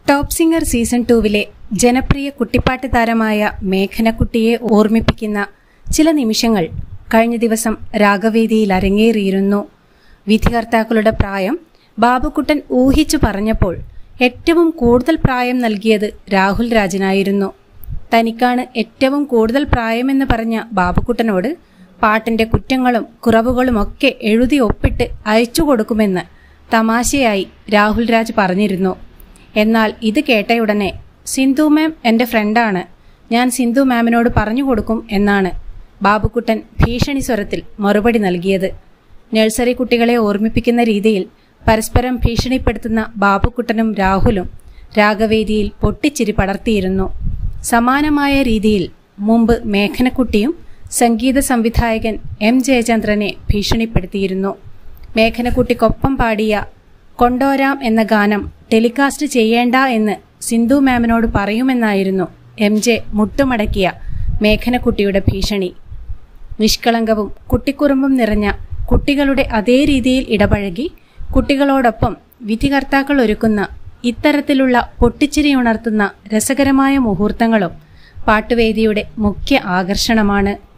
top singer season ടൂവിലെ ജനപ്രിയ കുട്ടിപ്പാട്ട് താരമായ മേഘനക്കുട്ടിയെ ഓർമ്മിപ്പിക്കുന്ന ചില നിമിഷങ്ങൾ കഴിഞ്ഞ ദിവസം രാഗവേദിയിൽ അരങ്ങേറിയിരുന്നു വിധികർത്താക്കളുടെ പ്രായം ബാബുക്കുട്ടൻ ഊഹിച്ചു പറഞ്ഞപ്പോൾ ഏറ്റവും കൂടുതൽ പ്രായം നൽകിയത് രാഹുൽ രാജിനായിരുന്നു തനിക്കാണ് ഏറ്റവും കൂടുതൽ പ്രായമെന്ന് പറഞ്ഞ ബാബുക്കുട്ടനോട് പാട്ടിന്റെ കുറ്റങ്ങളും കുറവുകളുമൊക്കെ എഴുതി ഒപ്പിട്ട് അയച്ചു കൊടുക്കുമെന്ന് തമാശയായി രാഹുൽ രാജ് പറഞ്ഞിരുന്നു എന്നാൽ ഇത് കേട്ടയുടനെ സിന്ധു മാം എൻ്റെ ഫ്രണ്ടാണ് ഞാൻ സിന്ധു മാമിനോട് പറഞ്ഞു കൊടുക്കും എന്നാണ് ബാബുക്കുട്ടൻ ഭീഷണി സ്വരത്തിൽ മറുപടി നൽകിയത് നഴ്സറി കുട്ടികളെ ഓർമ്മിപ്പിക്കുന്ന രീതിയിൽ പരസ്പരം ഭീഷണിപ്പെടുത്തുന്ന ബാബുക്കുട്ടനും രാഹുലും രാഗവേദിയിൽ പൊട്ടിച്ചിരി പടർത്തിയിരുന്നു സമാനമായ രീതിയിൽ മുമ്പ് മേഘനക്കുട്ടിയും സംഗീത സംവിധായകൻ എം ജയചന്ദ്രനെ ഭീഷണിപ്പെടുത്തിയിരുന്നു മേഘനക്കുട്ടിക്കൊപ്പം പാടിയ കൊണ്ടോരാം എന്ന ഗാനം ടെലികാസ്റ്റ് ചെയ്യേണ്ട എന്ന് സിന്ധു മാമിനോട് പറയുമെന്നായിരുന്നു എം ജെ മുട്ടുമടക്കിയ മേഘനക്കുട്ടിയുടെ ഭീഷണി നിഷ്കളങ്കവും കുട്ടിക്കുറുമ്പും നിറഞ്ഞ കുട്ടികളുടെ അതേ രീതിയിൽ ഇടപഴകി കുട്ടികളോടൊപ്പം വിധികർത്താക്കൾ ഒരുക്കുന്ന ഇത്തരത്തിലുള്ള പൊട്ടിച്ചിരിയുണർത്തുന്ന രസകരമായ മുഹൂർത്തങ്ങളും പാട്ടുവേദിയുടെ മുഖ്യ ആകർഷണമാണ്